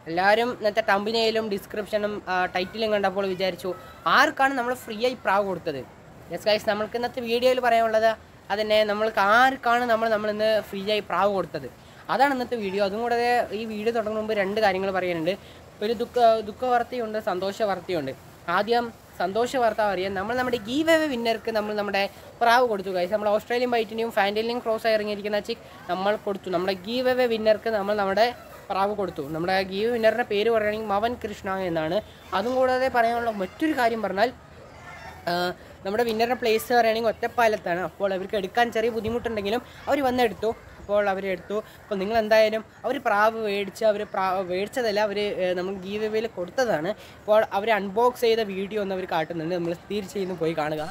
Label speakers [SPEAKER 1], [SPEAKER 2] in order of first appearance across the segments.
[SPEAKER 1] എല്ലാവരും ഇന്നത്തെ ടമ്പിനയിലും ഡിസ്ക്രിപ്ഷനും ടൈറ്റിലും കണ്ടപ്പോൾ വിചാരിച്ചു ആർക്കാണ് നമ്മൾ ഫ്രീ ആയി പ്രാവ് കൊടുത്തത് യെസ് ഗൈസ് നമ്മൾക്ക് ഇന്നത്തെ വീഡിയോയിൽ പറയാനുള്ളത് അതന്നെ നമ്മൾക്ക് ആർക്കാണ് നമ്മൾ നമ്മൾ ഇന്ന് ഫ്രീ ആയി പ്രാവ് കൊടുത്തത് അതാണ് ഇന്നത്തെ വീഡിയോ അതും കൂടാതെ ഈ വീഡിയോ തുടങ്ങുന്ന മുമ്പ് രണ്ട് കാര്യങ്ങൾ പറയാനുണ്ട് ഒരു ദുഃഖ ദുഃഖ വാർത്തയുണ്ട് സന്തോഷ വാർത്തയുണ്ട് ആദ്യം സന്തോഷ വാർത്ത പറയാം നമ്മൾ നമ്മുടെ ഗീവ് അവേ വിന്നർക്ക് നമ്മൾ നമ്മുടെ പ്രാവ് കൊടുത്തു ഗൈസ് നമ്മൾ ഓസ്ട്രേലിയൻ ബൈറ്റിനെയും ഫാൻഡലിനെയും ക്രോസ് ആയി ഇറങ്ങിയിരിക്കുന്ന ചിക്ക് നമ്മൾ കൊടുത്തു നമ്മുടെ ഗീവ് അവേ വിന്നർക്ക് നമ്മൾ നമ്മുടെ പ്രാവ് കൊടുത്തു നമ്മുടെ ഗീവ് വിന്നറിൻ്റെ പേര് പറയുകയാണെങ്കിൽ മവൻ കൃഷ്ണ എന്നാണ് അതും കൂടാതെ പറയാനുള്ള മറ്റൊരു കാര്യം പറഞ്ഞാൽ ആ, നമ്മുടെ വിന്നറിൻ്റെ പ്ലേസ് പറയുകയാണെങ്കിൽ ഒറ്റപ്പാലത്താണ് അപ്പോൾ അവർക്ക് എടുക്കാൻ ചെറിയ ബുദ്ധിമുട്ടുണ്ടെങ്കിലും അവർ വന്നെടുത്തു അപ്പോൾ അവരെടുത്തു അപ്പോൾ നിങ്ങൾ എന്തായാലും അവർ പ്രാവ് മേടിച്ച് അവർ പ്രാ മേടിച്ചതല്ല അവർ നമ്മൾ ഗീവ് വേയിൽ കൊടുത്തതാണ് അപ്പോൾ അവർ അൺബോക്സ് ചെയ്ത വീഡിയോ ഒന്ന് അവർ കാട്ടുന്നുണ്ട് നമ്മൾ തീർച്ചയായും പോയി കാണുക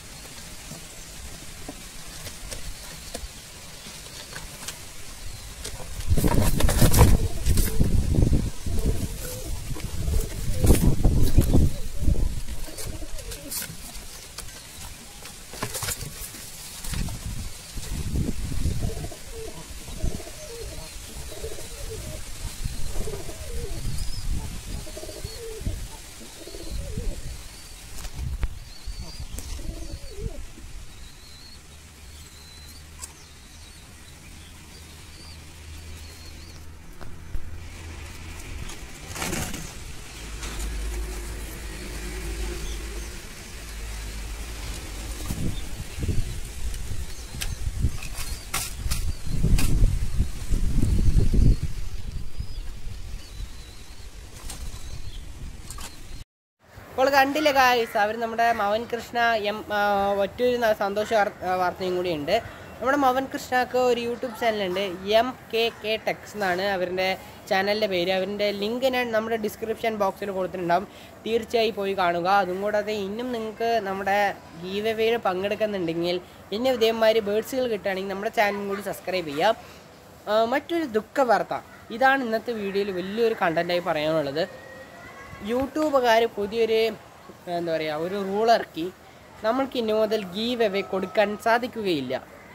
[SPEAKER 1] അപ്പോൾ കണ്ടില്ല ഗായ്സ് അവർ നമ്മുടെ മവൻ കൃഷ്ണ എം ആ, മറ്റൊരു ന- സന്തോഷ വാർ- ആ, വാർത്തയും കൂടിയുണ്ട് നമ്മുടെ മവൻ കൃഷ്ണക്ക് ഒരു യൂട്യൂബ് ചാനലുണ്ട് എം കെ കെ ടെക്സ് എന്നാണ് അവരുടെ ചാനലിൻ്റെ പേര് അവരുടെ ലിങ്ക് ഞാൻ നമ്മുടെ ഡിസ്ക്രിപ്ഷൻ ബോക്സിൽ കൊടുത്തിട്ടുണ്ടാവും തീർച്ചയായും പോയി കാണുക അതും കൂടാതെ ഇന്നും നിങ്ങൾക്ക് നമ്മുടെ ഗീവ് വേയിൽ പങ്കെടുക്കുന്നുണ്ടെങ്കിൽ ഇന്ന ഇതേമാതിരി ബേഡ്സുകൾ കിട്ടുകയാണെങ്കിൽ നമ്മുടെ ചാനലും കൂടി സബ്സ്ക്രൈബ് ചെയ്യാം ആ, മറ്റൊരു ദുഃഖ വാർത്ത ഇതാണ് ഇന്നത്തെ വീഡിയോയിൽ വലിയൊരു കണ്ടൻറ്റായി പറയാനുള്ളത് യൂട്യൂബുകാർ പുതിയൊരു എന്താ പറയുക ഒരു റൂൾ ഇറക്കി നമ്മൾക്ക് ഇനി മുതൽ ഗീവ് അവേ കൊടുക്കാൻ സാധിക്കുകയില്ല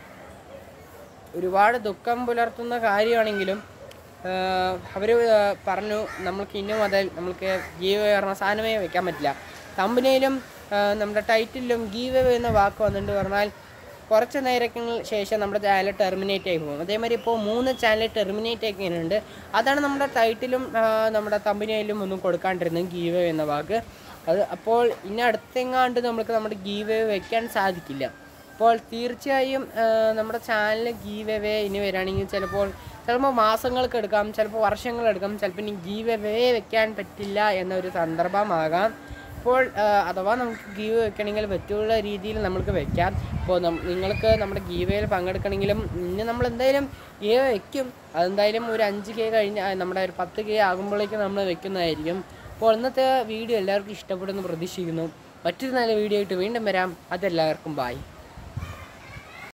[SPEAKER 1] ഒരുപാട് ദുഃഖം പുലർത്തുന്ന കാര്യമാണെങ്കിലും അവർ പറഞ്ഞു നമ്മൾക്ക് ഇനി മുതൽ നമ്മൾക്ക് ഗീവ് അവേ പറഞ്ഞ സാധനമേ വെക്കാൻ പറ്റില്ല തമ്പനയിലും നമ്മുടെ ടൈറ്റിലും ഗീവ് അവേ എന്ന വാക്ക് വന്നിട്ട് പറഞ്ഞാൽ കുറച്ച് നേരത്തിന് ശേഷം നമ്മുടെ ചാനൽ ടെർമിനേറ്റ് ആയി പോകും അതേമാതിരി ഇപ്പോൾ മൂന്ന് ചാനൽ ടെർമിനേറ്റ് ആക്കിയിട്ടുണ്ട് അതാണ് നമ്മുടെ ടൈറ്റിലും ആ, നമ്മുടെ തമ്പനയിലും ഒന്നും കൊടുക്കാണ്ടിരുന്നത് ഗീവ് അവേ എന്ന വാക്ക് അത് അപ്പോൾ ഇനി അടുത്തെങ്ങാണ്ട് നമുക്ക് നമ്മുടെ ഗീവ് അവേ വെക്കാൻ സാധിക്കില്ല അപ്പോൾ തീർച്ചയായും ആ, നമ്മുടെ ചാനൽ ഗീവ് അവേ ഇനി വരികയാണെങ്കിൽ ചിലപ്പോൾ ചിലപ്പോൾ മാസങ്ങൾക്ക് എടുക്കാം ചിലപ്പോൾ വർഷങ്ങൾ എടുക്കാം ചിലപ്പോൾ ഇനി ഗീവ് അവേ വെക്കാൻ പറ്റില്ല എന്നൊരു സന്ദർഭമാകാം ഇപ്പോൾ ആ, അഥവാ നമുക്ക് ഗീവ് വെക്കണമെങ്കിൽ പറ്റുള്ള രീതിയിൽ നമുക്ക് വെക്കാം ഇപ്പോൾ നം- നിങ്ങൾക്ക് നമ്മുടെ ഗീവയിൽ പങ്കെടുക്കണമെങ്കിലും ഇനി നമ്മൾ എന്തായാലും ഗീവ് വെക്കും അതെന്തായാലും ഒരു അഞ്ച് കെ കഴിഞ്ഞ് ആ, നമ്മുടെ ഒരു പത്ത് കെ ആകുമ്പോഴേക്കും നമ്മൾ വെക്കുന്നതായിരിക്കും അപ്പോൾ ഇന്നത്തെ വീഡിയോ എല്ലാവർക്കും ഇഷ്ടപ്പെടുമെന്ന് പ്രതീക്ഷിക്കുന്നു മറ്റൊരു നല്ല വീഡിയോ ആയിട്ട് വീണ്ടും വരാം അതെല്ലാവർക്കും ബായ്